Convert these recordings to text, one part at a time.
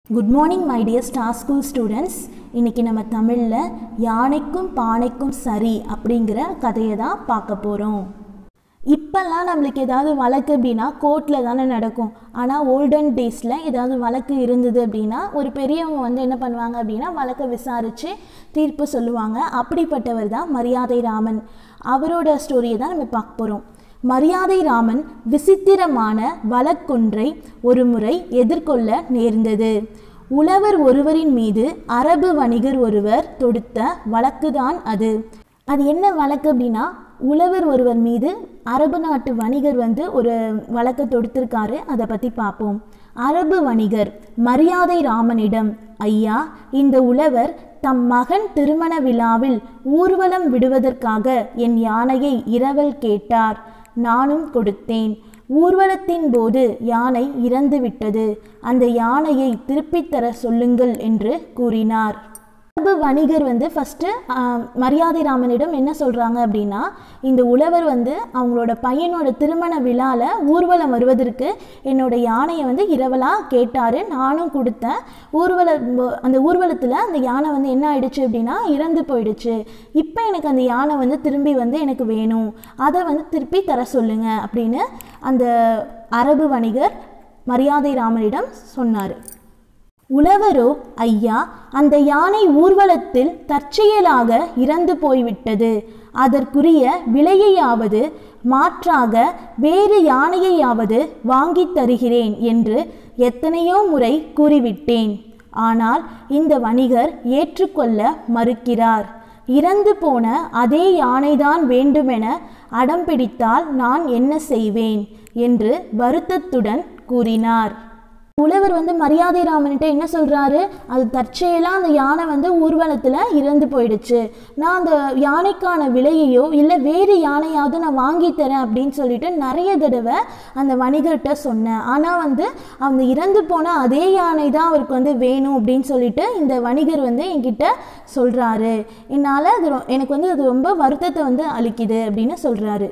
good morning my dear star school students இன்றைக்கி நம்ம தமிழில் யானைக்கும் பானைக்கும் சரி அப்படிங்கிற கதையை தான் பார்க்க போகிறோம் இப்போல்லாம் நம்மளுக்கு ஏதாவது வழக்கு அப்படின்னா கோர்ட்டில் தானே நடக்கும் ஆனால் ஓல்டன் டேஸில் ஏதாவது வழக்கு இருந்தது அப்படின்னா ஒரு பெரியவங்க வந்து என்ன பண்ணுவாங்க அப்படின்னா வழக்கை விசாரித்து தீர்ப்பு சொல்லுவாங்க அப்படிப்பட்டவர் தான் மரியாதை ராமன் அவரோட ஸ்டோரியை தான் நம்ம பார்க்க போகிறோம் மரியாதை ராமன் விசித்திரமான வழக்கொன்றை ஒருமுறை எதிர்கொள்ள நேர்ந்தது உழவர் ஒருவரின் மீது அரபு வணிகர் ஒருவர் தொடுத்த வழக்குதான் அது அது என்ன வழக்கு அப்படின்னா உழவர் ஒருவர் மீது அரபு நாட்டு வணிகர் வந்து ஒரு வழக்கு தொடுத்திருக்காரு அதை பற்றி பார்ப்போம் அரபு வணிகர் மரியாதை ராமனிடம் ஐயா இந்த உழவர் தம் மகன் திருமண விழாவில் ஊர்வலம் விடுவதற்காக என் யானையை இரவல் கேட்டார் நானும் கொடுத்தேன் ஊர்வலத்தின் போது யானை இறந்துவிட்டது அந்த யானையை திருப்பித் தர சொல்லுங்கள் என்று கூறினார் அரபு வணிகர் வந்து ஃபஸ்ட்டு மரியாதை ராமனிடம் என்ன சொல்கிறாங்க அப்படின்னா இந்த உழவர் வந்து அவங்களோட பையனோட திருமண விழாவில் ஊர்வலம் வருவதற்கு என்னோட யானையை வந்து இரவலாக கேட்டார் நானும் கொடுத்தேன் ஊர்வல அந்த ஊர்வலத்தில் அந்த யானை வந்து என்ன ஆயிடுச்சு அப்படின்னா இறந்து போயிடுச்சு இப்போ எனக்கு அந்த யானை வந்து திரும்பி வந்து எனக்கு வேணும் அதை வந்து திருப்பி தர சொல்லுங்க அப்படின்னு அந்த அரபு வணிகர் மரியாதை ராமனிடம் சொன்னார் உழவரோ ஐயா அந்த யானை ஊர்வலத்தில் தற்செயலாக இறந்து போய்விட்டது அதற்குரிய விலையையாவது மாற்றாக வேறு யானையையாவது வாங்கித் தருகிறேன் என்று எத்தனையோ முறை கூறிவிட்டேன் ஆனால் இந்த வணிகர் ஏற்றுக்கொள்ள மறுக்கிறார் இறந்து போன அதே யானைதான் வேண்டுமென அடம் பிடித்தால் நான் என்ன செய்வேன் என்று வருத்தத்துடன் கூறினார் உழவர் வந்து மரியாதை ராமன்கிட்ட என்ன சொல்கிறாரு அது தற்செயலாக அந்த யானை வந்து ஊர்வலத்தில் இறந்து போயிடுச்சு நான் அந்த யானைக்கான விலையையோ இல்லை வேறு யானையாவது நான் வாங்கி தரேன் அப்படின்னு சொல்லிட்டு நிறைய தடவை அந்த வணிகர்கிட்ட சொன்னேன் ஆனால் வந்து அந்த இறந்து போன அதே யானை தான் அவருக்கு வந்து வேணும் அப்படின்னு சொல்லிட்டு இந்த வணிகர் வந்து என்கிட்ட சொல்கிறாரு என்னால் அது ரொ- எனக்கு வந்து அது ரொம்ப வருத்தத்தை வந்து அளிக்குது அப்படின்னு சொல்கிறாரு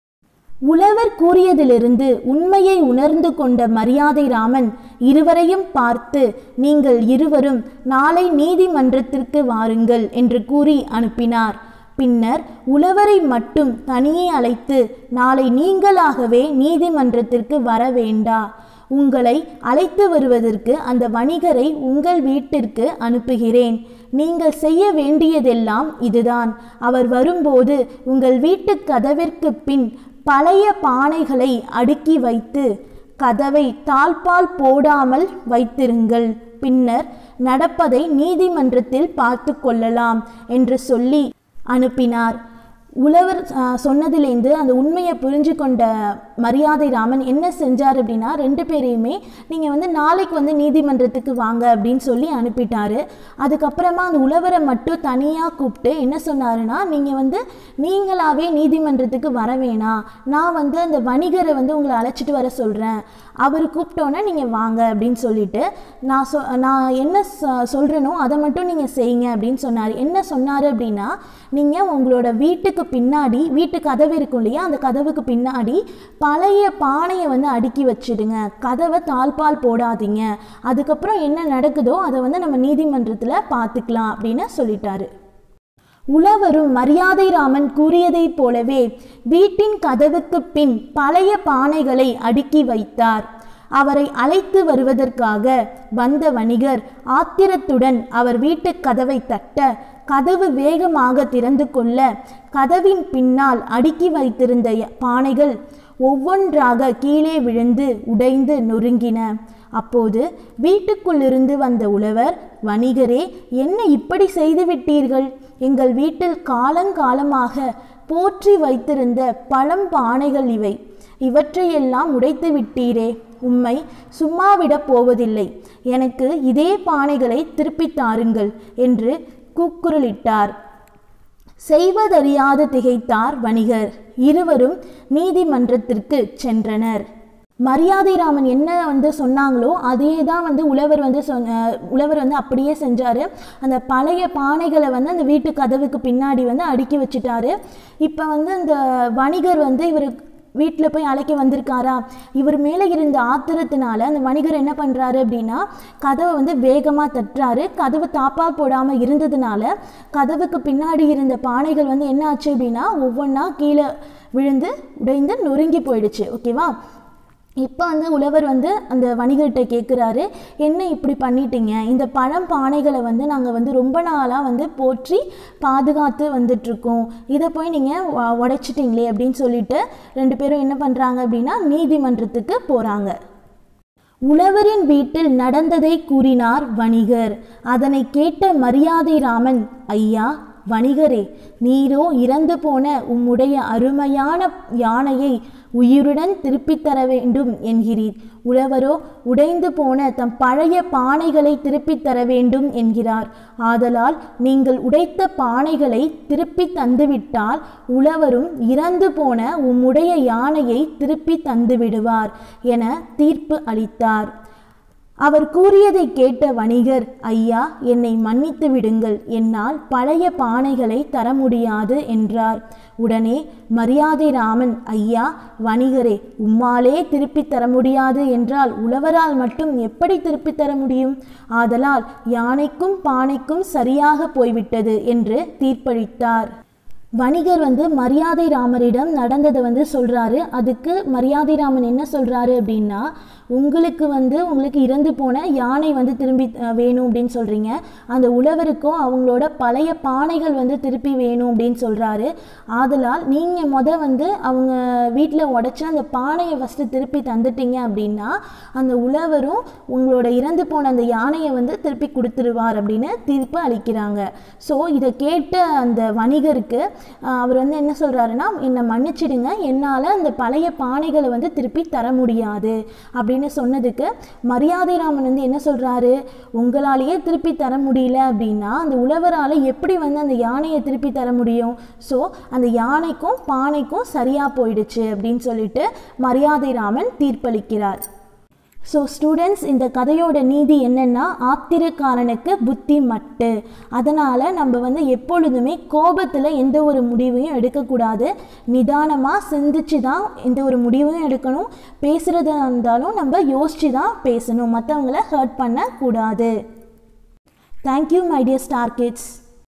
உழவர் கூறியதிலிருந்து உண்மையை உணர்ந்து கொண்ட மரியாதை ராமன் இருவரையும் பார்த்து நீங்கள் இருவரும் நாளை நீதிமன்றத்திற்கு வாருங்கள் என்று கூறி அனுப்பினார் பின்னர் உழவரை மட்டும் தனியே அழைத்து நாளை நீங்களாகவே நீதிமன்றத்திற்கு வர வேண்டா உங்களை அழைத்து வருவதற்கு அந்த வணிகரை உங்கள் வீட்டிற்கு அனுப்புகிறேன் நீங்கள் செய்ய வேண்டியதெல்லாம் இதுதான் அவர் வரும்போது உங்கள் வீட்டு கதவிற்கு பின் பழைய பானைகளை அடுக்கி வைத்து கதவை தாழ்பால் போடாமல் வைத்திருங்கள் பின்னர் நடப்பதை நீதிமன்றத்தில் பார்த்து கொள்ளலாம் என்று சொல்லி அனுப்பினார் உழவர் அஹ், சொன்னதிலேருந்து அந்த உண்மையை புரிஞ்சு கொண்ட மரியாதை ராமன் என்ன செஞ்சார் அப்படின்னா ரெண்டு பேரையுமே நீங்கள் வந்து நாளைக்கு வந்து நீதிமன்றத்துக்கு வாங்க அப்படின்னு சொல்லி அனுப்பிட்டாரு அதுக்கப்புறமா அந்த உழவரை மட்டும் தனியாக கூப்பிட்டு என்ன சொன்னாருன்னா நீங்கள் வந்து நீங்களாவே நீதிமன்றத்துக்கு வர வேணாம் நான் வந்து அந்த வணிகரை வந்து உங்களை அழைச்சிட்டு வர சொல்கிறேன் அவர் கூப்பிட்டோன்னே நீங்கள் வாங்க அப்படின்னு சொல்லிட்டு நான் சொ நான் என்ன சொ- சொல்கிறேனோ அதை மட்டும் நீங்கள் செய்யுங்க அப்படின்னு சொன்னார் என்ன சொன்னார் அப்படின்னா நீங்கள் உங்களோட வீட்டுக்கு பின்னாடி வீட்டு கதவு இருக்கும் இல்லையா அந்த கதவுக்கு பின்னாடி பழைய பானையை வந்து அடுக்கி வச்சிடுங்க கதவை தாழ்பால் போடாதீங்க அதுக்கப்புறம் என்ன நடக்குதோ அதை வந்து நம்ம நீதிமன்றத்தில் பார்த்துக்கலாம் அப்படின்னு சொல்லிட்டாரு உழவரும் மரியாதை ராமன் கூறியதைப் போலவே வீட்டின் கதவுக்கு பின் பழைய பானைகளை அடுக்கி வைத்தார் அவரை அழைத்து வருவதற்காக வந்த வணிகர் ஆத்திரத்துடன் அவர் வீட்டு கதவை தட்ட கதவு வேகமாக திறந்து கொள்ள கதவின் பின்னால் அடுக்கி வைத்திருந்த ய- பானைகள் ஒவ்வொன்றாக கீழே விழுந்து உடைந்து நொறுங்கின அப்போது வீட்டுக்குள்ளிருந்து வந்த உழவர் வணிகரே என்ன இப்படி செய்து விட்டீர்கள் எங்கள் வீட்டில் காலங்காலமாக போற்றி வைத்திருந்த பழம் பானைகள் இவை இவற்றையெல்லாம் உடைத்து விட்டீரே உம்மை சும்மாவிடப் போவதில்லை எனக்கு இதே பானைகளை திருப்பித் தாருங்கள் என்று கூக்குரலிட்டார் செய்வதறியாது திகைத்தார் வணிகர் இருவரும் நீதிமன்றத்திற்கு சென்றனர் மரியாதை ராமன் என்ன வந்து சொன்னாங்களோ அதே தான் வந்து உழவர் வந்து சொன்ன உழவர் வந்து அப்படியே செஞ்சார் அந்த பழைய பானைகளை வந்து அந்த வீட்டு கதவுக்கு பின்னாடி வந்து அடுக்கி வச்சுட்டாரு இப்போ வந்து அந்த வணிகர் வந்து இவர் வீட்டில் போய் அழைக்க வந்திருக்காரா இவர் மேலே இருந்த ஆத்திரத்தினால அந்த வணிகர் என்ன பண்ணுறாரு அப்படின்னா கதவை வந்து வேகமாக தட்டுறாரு கதவு தாப்பா போடாமல் இருந்ததுனால கதவுக்கு பின்னாடி இருந்த பானைகள் வந்து என்ன ஆச்சு அப்படின்னா ஒவ்வொன்றா கீழே விழுந்து உடைந்து நொறுங்கி போயிடுச்சு ஓகேவா இப்போ வந்து உழவர் வந்து அந்த வணிகர்கிட்ட கேட்குறாரு என்ன இப்படி பண்ணிட்டீங்க இந்த பழம் பானைகளை வந்து நாங்கள் வந்து ரொம்ப நாளாக வந்து போற்றி பாதுகாத்து வந்துட்ருக்கோம் இதை போய் நீங்கள் உடைச்சிட்டிங்களே அப்படின்னு சொல்லிட்டு ரெண்டு பேரும் என்ன பண்ணுறாங்க அப்படின்னா நீதிமன்றத்துக்கு போகிறாங்க உழவரின் வீட்டில் நடந்ததை கூறினார் வணிகர் அதனை கேட்ட மரியாதை ராமன் ஐயா வணிகரே நீரோ இறந்து போன உம்முடைய அருமையான யானையை உயிருடன் திருப்பித் தர வேண்டும் என்கிறீர் உழவரோ உடைந்து போன தம் பழைய பானைகளை திருப்பித் தர வேண்டும் என்கிறார் ஆதலால் நீங்கள் உடைத்த பானைகளை திருப்பித் தந்துவிட்டால் உழவரும் இறந்து போன உம்முடைய யானையை திருப்பித் தந்து விடுவார் என தீர்ப்பு அளித்தார் அவர் கூறியதை கேட்ட வணிகர் ஐயா என்னை மன்னித்து விடுங்கள் என்னால் பழைய பானைகளை தர முடியாது என்றார் உடனே மரியாதை ராமன் ஐயா வணிகரே உம்மாலே திருப்பித் தர முடியாது என்றால் உழவரால் மட்டும் எப்படி திருப்பித் தர முடியும் ஆதலால் யானைக்கும் பானைக்கும் சரியாக போய்விட்டது என்று தீர்ப்பளித்தார் வணிகர் வந்து மரியாதை ராமரிடம் நடந்ததை வந்து சொல்கிறாரு அதுக்கு மரியாதை ராமன் என்ன சொல்கிறாரு அப்படின்னா உங்களுக்கு வந்து உங்களுக்கு இறந்து போன யானை வந்து திரும்பி அஹ், வேணும் அப்படின்னு சொல்கிறீங்க அந்த உழவருக்கும் அவங்களோட பழைய பானைகள் வந்து திருப்பி வேணும் அப்படின்னு சொல்கிறாரு ஆதலால் நீங்கள் முத வந்து அவங்க வீட்டில் உடச்ச அந்த பானையை ஃபஸ்ட்டு திருப்பி தந்துட்டீங்க அப்படின்னா அந்த உழவரும் உங்களோட இறந்து போன அந்த யானையை வந்து திருப்பி கொடுத்துருவார் அப்படின்னு தீர்ப்பு அளிக்கிறாங்க ஸோ இதை கேட்ட அந்த வணிகருக்கு ஆஹ், அவர் வந்து என்ன சொல்கிறாருன்னா என்னை மன்னிச்சிடுங்க என்னால் அந்த பழைய பானைகளை வந்து திருப்பி தர முடியாது அப்படின்னு சொன்னதுக்கு மரியாதை ராமன் வந்து என்ன சொல்கிறாரு உங்களாலேயே திருப்பி தர முடியல அப்படின்னா அந்த உழவரால் எப்படி வந்து அந்த யானையை திருப்பி தர முடியும் ஸோ அந்த யானைக்கும் பானைக்கும் சரியாக போயிடுச்சு அப்படின்னு சொல்லிட்டு மரியாதை ராமன் தீர்ப்பளிக்கிறார் ஸோ ஸ்டூடெண்ட்ஸ் இந்த கதையோட நீதி என்னென்னா ஆத்திரக்காரனுக்கு புத்தி மட்டு அதனால் நம்ம வந்து எப்பொழுதுமே கோபத்தில் எந்த ஒரு முடிவையும் எடுக்கக்கூடாது நிதானமாக சிந்திச்சு தான் எந்த ஒரு முடிவையும் எடுக்கணும் பேசுகிறதா இருந்தாலும் நம்ம யோசித்து தான் பேசணும் மற்றவங்கள ஹர்ட் பண்ணக்கூடாது thank you my dear star kids